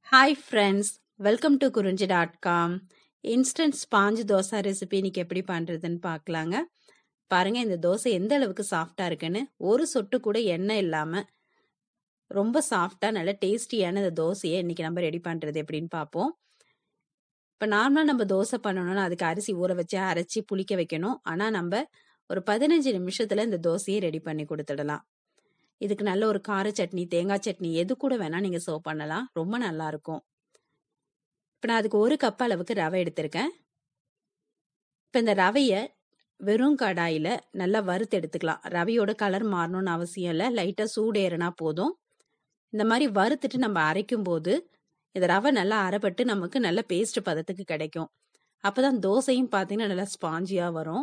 hi friends welcome to Kurinji dot com instant sponge dosa recipe இன்னைக்கு எப்படி பண்ணுறதுன்னு பார்க்கலாங்க பாருங்கள் இந்த தோசை எந்த அளவுக்கு சாஃப்டாக இருக்குன்னு ஒரு சொட்டு கூட எண்ணெய் இல்லாமல் ரொம்ப சாஃப்டாக நல்ல டேஸ்டியான இந்த தோசையை இன்றைக்கி நம்ம ரெடி பண்ணுறது எப்படின்னு பார்ப்போம் இப்போ நார்மலாக நம்ம தோசை பண்ணணும்னா அதுக்கு அரிசி ஊற வச்சு அரைச்சி புளிக்க வைக்கணும் ஆனால் நம்ம ஒரு பதினஞ்சு நிமிஷத்தில் இந்த தோசையை ரெடி பண்ணி கொடுத்துடலாம் இதுக்கு நல்ல ஒரு கார சட்னி தேங்காய் சட்னி எது கூட வேணால் நீங்கள் சர்வ் பண்ணலாம் ரொம்ப நல்லாயிருக்கும் இப்போ நான் அதுக்கு ஒரு கப் அளவுக்கு ரவை எடுத்திருக்கேன் இப்போ இந்த ரவையை வெறும் கடாயில் நல்லா வறுத்து எடுத்துக்கலாம் ரவையோட கலர் மாறணும்னு அவசியம் இல்லை லைட்டாக சூடு ஏறினா போதும் இந்த மாதிரி வறுத்துட்டு நம்ம அரைக்கும் போது இந்த ரவை நல்லா அரைப்பட்டு நமக்கு நல்ல பேஸ்ட் பதத்துக்கு கிடைக்கும் அப்போ தான் தோசையும் பார்த்தீங்கன்னா நல்லா ஸ்பாஞ்சியாக வரும்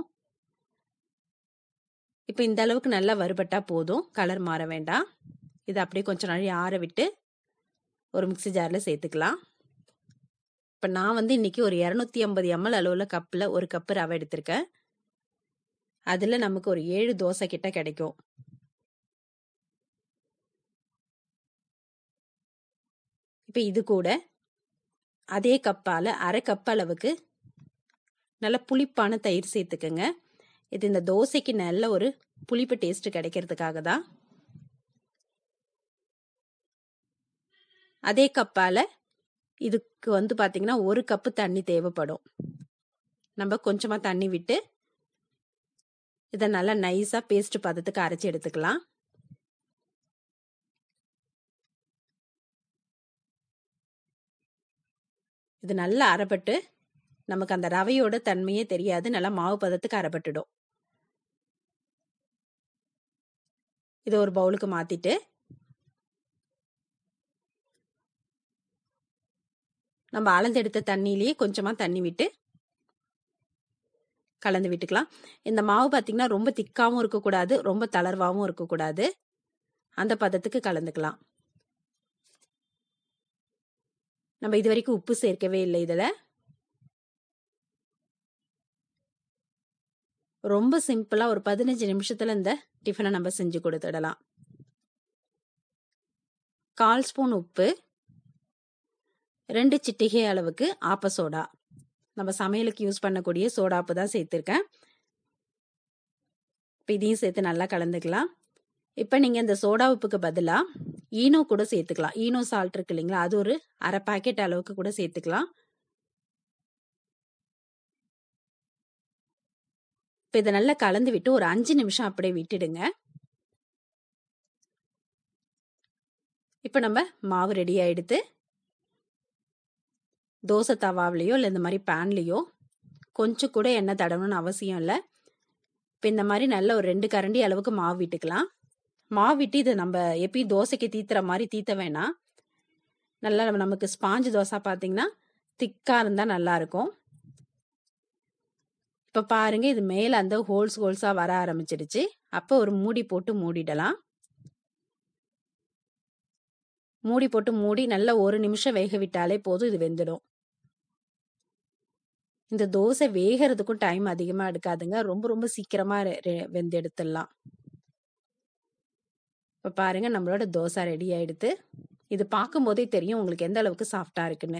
இப்போ இந்த அளவுக்கு நல்லா வறுபட்டா போதும் கலர் மாற வேண்டாம் இதை அப்படியே கொஞ்சம் நாளை ஆற விட்டு ஒரு மிக்சி ஜாரில் சேர்த்துக்கலாம் இப்போ நான் வந்து இன்னைக்கு ஒரு இரநூத்தி ஐம்பது எம்எல் அளவில் கப்பில் ஒரு கப்பு ரவை எடுத்திருக்கேன் அதில் நமக்கு ஒரு ஏழு தோசை கிட்ட கிடைக்கும் இப்போ இது கூட அதே கப்பால் அரை கப் அளவுக்கு நல்ல புளிப்பான தயிர் சேர்த்துக்கோங்க இது இந்த தோசைக்கு நல்ல ஒரு புளிப்பு டேஸ்ட் கிடைக்கிறதுக்காக தான் அதே கப்பால் இதுக்கு வந்து பார்த்தீங்கன்னா ஒரு கப்பு தண்ணி தேவைப்படும் நம்ம கொஞ்சமாக தண்ணி விட்டு இதை நல்லா நைஸாக பேஸ்ட் பதத்துக்கு அரைச்சி எடுத்துக்கலாம் இது நல்லா அரைப்பட்டு நமக்கு அந்த ரவையோட தன்மையே தெரியாது நல்லா மாவு பதத்துக்கு அரைப்பட்டுடும் இதை ஒரு பவுலுக்கு மாற்றிட்டு நம்ம அளந்தெடுத்த தண்ணியிலேயே கொஞ்சமாக தண்ணி விட்டு கலந்து விட்டுக்கலாம் இந்த மாவு பார்த்திங்கன்னா ரொம்ப திக்காகவும் இருக்கக்கூடாது ரொம்ப தளர்வாகவும் இருக்கக்கூடாது அந்த பதத்துக்கு கலந்துக்கலாம் நம்ம இது வரைக்கும் உப்பு சேர்க்கவே இல்லை இதில் ரொம்ப சிம்பிளாக ஒரு பதினஞ்சு நிமிஷத்தில் இந்த டிஃபனை நம்ம செஞ்சு கொடுத்துடலாம் கால் ஸ்பூன் உப்பு ரெண்டு சிட்டிகை அளவுக்கு ஆப்ப சோடா நம்ம சமையலுக்கு யூஸ் பண்ணக்கூடிய சோடாப்பு தான் சேர்த்துருக்கேன் இப்போ இதையும் சேர்த்து நல்லா கலந்துக்கலாம் இப்போ நீங்கள் இந்த சோடா உப்புக்கு பதிலாக ஈனோ கூட சேர்த்துக்கலாம் ஈனோ சால்ட் இருக்கு இல்லைங்களா அது ஒரு அரை பாக்கெட் அளவுக்கு கூட சேர்த்துக்கலாம் இப்போ இதை நல்லா கலந்து விட்டு ஒரு அஞ்சு நிமிஷம் அப்படியே விட்டுடுங்க இப்போ நம்ம மாவு ரெடி ஆகிடுத்து தோசை தவாவிலையோ இல்லை இந்த மாதிரி பேன்லேயோ கொஞ்சம் கூட எண்ணெய் தடவணும்னு அவசியம் இல்லை இப்போ இந்த மாதிரி நல்ல ஒரு ரெண்டு கரண்டி அளவுக்கு மாவு விட்டுக்கலாம் மாவு விட்டு இதை நம்ம எப்பயும் தோசைக்கு தீத்துற மாதிரி தீத்த வேணாம் நல்லா நமக்கு ஸ்பாஞ்சு தோசை பார்த்தீங்கன்னா திக்காக இருந்தால் நல்லாயிருக்கும் இப்போ பாருங்க இது மேலே அந்த ஹோல்ஸ் ஹோல்ஸாக வர ஆரம்பிச்சிடுச்சு அப்போ ஒரு மூடி போட்டு மூடிடலாம் மூடி போட்டு மூடி நல்லா ஒரு நிமிஷம் வேக விட்டாலே போதும் இது வெந்துடும் இந்த தோசை வேகிறதுக்கும் டைம் அதிகமாக எடுக்காதுங்க ரொம்ப ரொம்ப சீக்கிரமாக வெந்து எடுத்துடலாம் இப்போ பாருங்க நம்மளோட தோசை ரெடி ஆயிடுத்து இது பார்க்கும்போதே தெரியும் உங்களுக்கு எந்த அளவுக்கு சாஃப்டாக இருக்குன்னு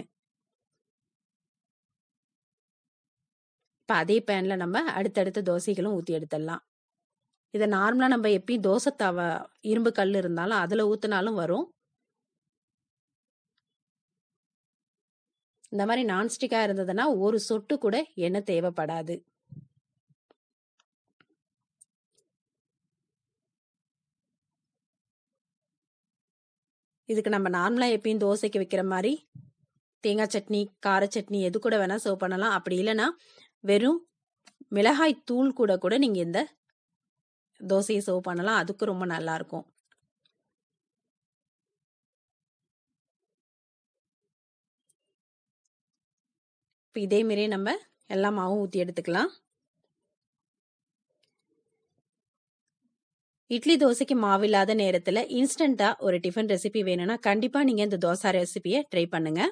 இப்போ அதே பேனில் நம்ம அடுத்தடுத்த தோசைகளும் ஊற்றி எடுத்துடலாம் இதை நார்மலாக நம்ம எப்பயும் தோசை தவ இரும்பு கல் இருந்தாலும் அதில் ஊற்றினாலும் வரும் இந்த மாதிரி நான்ஸ்டிக்காக இருந்ததுன்னா ஒரு சொட்டு கூட எண்ணெய் தேவைப்படாது இதுக்கு நம்ம நார்மலாக எப்பயும் தோசைக்கு வைக்கிற மாதிரி தேங்காய் சட்னி கார சட்னி எது கூட வேணால் சர்வ் பண்ணலாம் அப்படி இல்லைன்னா வெறும் மிளகாய் தூள் கூட கூட நீங்கள் இந்த தோசையை சர்வ் பண்ணலாம் அதுக்கு ரொம்ப நல்லாயிருக்கும் இப்போ இதே மாதிரியே நம்ம எல்லா மாவும் ஊற்றி எடுத்துக்கலாம் இட்லி தோசைக்கு மாவு இல்லாத நேரத்தில் இன்ஸ்டண்ட்டாக ஒரு டிஃபன் ரெசிபி வேணும்னா கண்டிப்பாக நீங்கள் இந்த தோசை ரெசிபியை ட்ரை பண்ணுங்கள்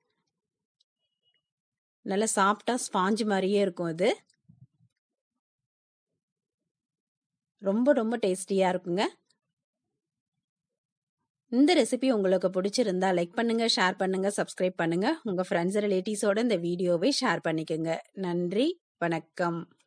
நல்லா சாஃப்டாக ஸ்பாஞ்சு மாதிரியே இருக்கும் இது ரொம்ப ரொம்ப டேஸ்டியாக இருக்குங்க இந்த ரெசிபி உங்களுக்கு பிடிச்சிருந்தா லைக் பண்ணுங்க ஷேர் பண்ணுங்க சப்ஸ்கிரைப் பண்ணுங்க உங்க ஃப்ரெண்ட்ஸ் ரிலேட்டிவ்ஸோட இந்த வீடியோவை ஷேர் பண்ணிக்கோங்க நன்றி வணக்கம்